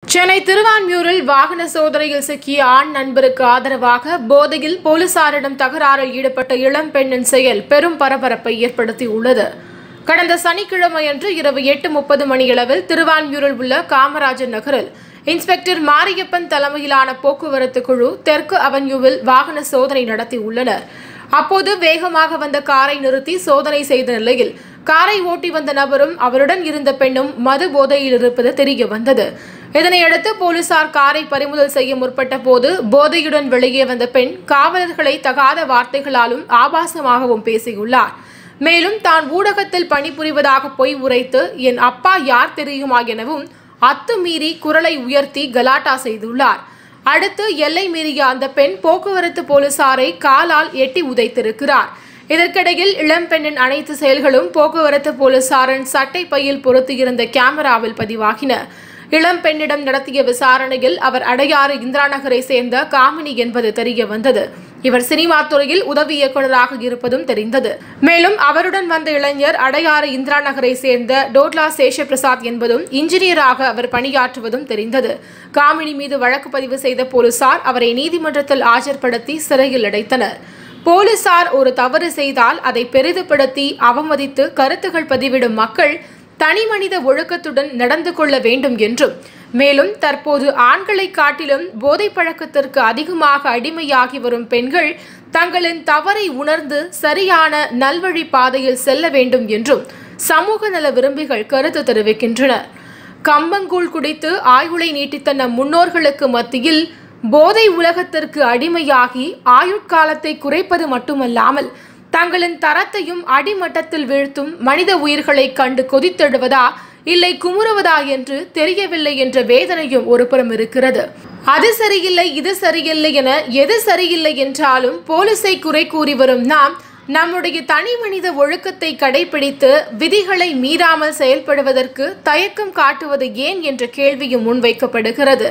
சென்னை திருவான்மியூரில் வாகன சோதனையில் சிக்கிய ஆண் நண்பருக்கு ஆதரவாக போதையில் போலீசாரிடம் தகராறில் ஈடுபட்ட இளம் பெண்ணின் செயல் பெரும் பரபரப்பை ஏற்படுத்தியுள்ளது கடந்த சனிக்கிழமையன்று இரவு எட்டு முப்பது மணியளவில் திருவான்மியூரில் உள்ள காமராஜர் நகரில் இன்ஸ்பெக்டர் மாரியப்பன் தலைமையிலான போக்குவரத்து குழு தெற்கு அவென்யூவில் வாகன சோதனை நடத்தியுள்ளனர் அப்போது வேகமாக வந்த காரை நிறுத்தி சோதனை செய்த நிலையில் காரை ஓட்டி வந்த நபரும் அவருடன் இருந்த பெண்ணும் மது போதையில் இருப்பது தெரிய வந்தது இதனையடுத்து போலீசார் காரை பறிமுதல் செய்ய முற்பட்ட போது போதையுடன் வெளியே வந்த பெண் காவலர்களை தகாத வார்த்தைகளாலும் ஆபாசமாகவும் பேசியுள்ளார் மேலும் தான் ஊடகத்தில் பணிபுரிவதாக பொய் உரைத்து என் அப்பா யார் தெரியுமா எனவும் அத்துமீறி குரலை உயர்த்தி கலாட்டா செய்துள்ளார் அடுத்து எல்லை மீறிய அந்த பெண் போக்குவரத்து போலீசாரை காலால் எட்டி உதைத்திருக்கிறார் இதற்கிடையில் இளம்பெண்ணின் அனைத்து செயல்களும் போக்குவரத்து போலீசாரின் சட்டை பையில் பொருத்தியிருந்த கேமராவில் பதிவாகின இளம்பெண்ணிடம் நடத்திய விசாரணையில் அவர் அடையாறு இந்திரா நகரை சேர்ந்த காமினி என்பது தெரிய வந்தது இவர் சினிமா துறையில் உதவி இயக்குநராக இருப்பதும் தெரிந்தது மேலும் அவருடன் வந்த இளைஞர் அடையாறு இந்திரா நகரை சேர்ந்த டோட்லா சேஷபிரசாத் என்பதும் இன்ஜினியராக அவர் பணியாற்றுவதும் தெரிந்தது காமினி மீது வழக்கு பதிவு செய்த போலீசார் அவரை நீதிமன்றத்தில் ஆஜர்படுத்தி சிறையில் அடைத்தனர் போலீசார் ஒரு தவறு செய்தால் அதை பெரிதுபடுத்தி அவமதித்து கருத்துகள் பதிவிடும் மக்கள் தனிமனித ஒழுக்கத்துடன் நடந்து கொள்ள வேண்டும் என்றும் மேலும் தற்போது ஆண்களை காட்டிலும் போதை பழக்கத்திற்கு அதிகமாக அடிமையாகி வரும் பெண்கள் தங்களின் தவறை உணர்ந்து சரியான நல்வழி பாதையில் செல்ல வேண்டும் என்றும் சமூக நல விரும்பிகள் கருத்து தெரிவிக்கின்றனர் கம்பங்கூழ் குடித்து ஆயுளை நீட்டித்த நம் முன்னோர்களுக்கு மத்தியில் போதை உலகத்திற்கு அடிமையாகி ஆயுட்காலத்தை குறைப்பது மட்டுமல்லாமல் தங்களின் தரத்தையும் அடிமட்டத்தில் வீழ்த்தும் மனித உயிர்களை கண்டு கொதித்தெழுவதா இல்லை குமுறுவதா என்று தெரியவில்லை என்ற வேதனையும் ஒருபுறம் இருக்கிறது அது சரியில்லை இது சரியில்லை என எது சரியில்லை என்றாலும் போலீஸை குறை கூறி வரும் நாம் நம்முடைய தனி மனித ஒழுக்கத்தை கடைபிடித்து விதிகளை மீறாமல் செயல்படுவதற்கு தயக்கம் காட்டுவது ஏன் என்ற கேள்வியும் முன்வைக்கப்படுகிறது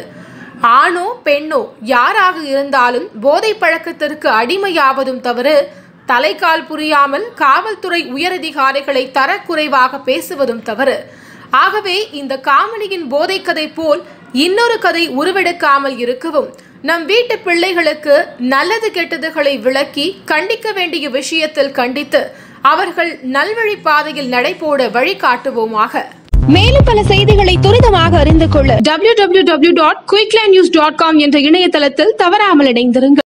ஆணோ பெண்ணோ யாராக இருந்தாலும் போதை பழக்கத்திற்கு அடிமையாவதும் தவறு தலைக்கால் புரியாமல் காவல்துறை உயரதிகாரிகளை தரக்குறைவாக பேசுவதும் தவறு ஆகவே இந்த காமெடியின் போதை கதை போல் இன்னொரு கதை உருவெடுக்காமல் இருக்கவும் நம் வீட்டு பிள்ளைகளுக்கு நல்லது கெட்டதுகளை விளக்கி கண்டிக்க வேண்டிய விஷயத்தில் கண்டித்து அவர்கள் நல்வழி பாதையில் நடைபோட வழிகாட்டுவோமாக மேலும் பல செய்திகளை துரிதமாக அறிந்து கொள்ள www.quicklindnews.com என்ற இணையதளத்தில் தவறாமல் இணைந்திருங்கள்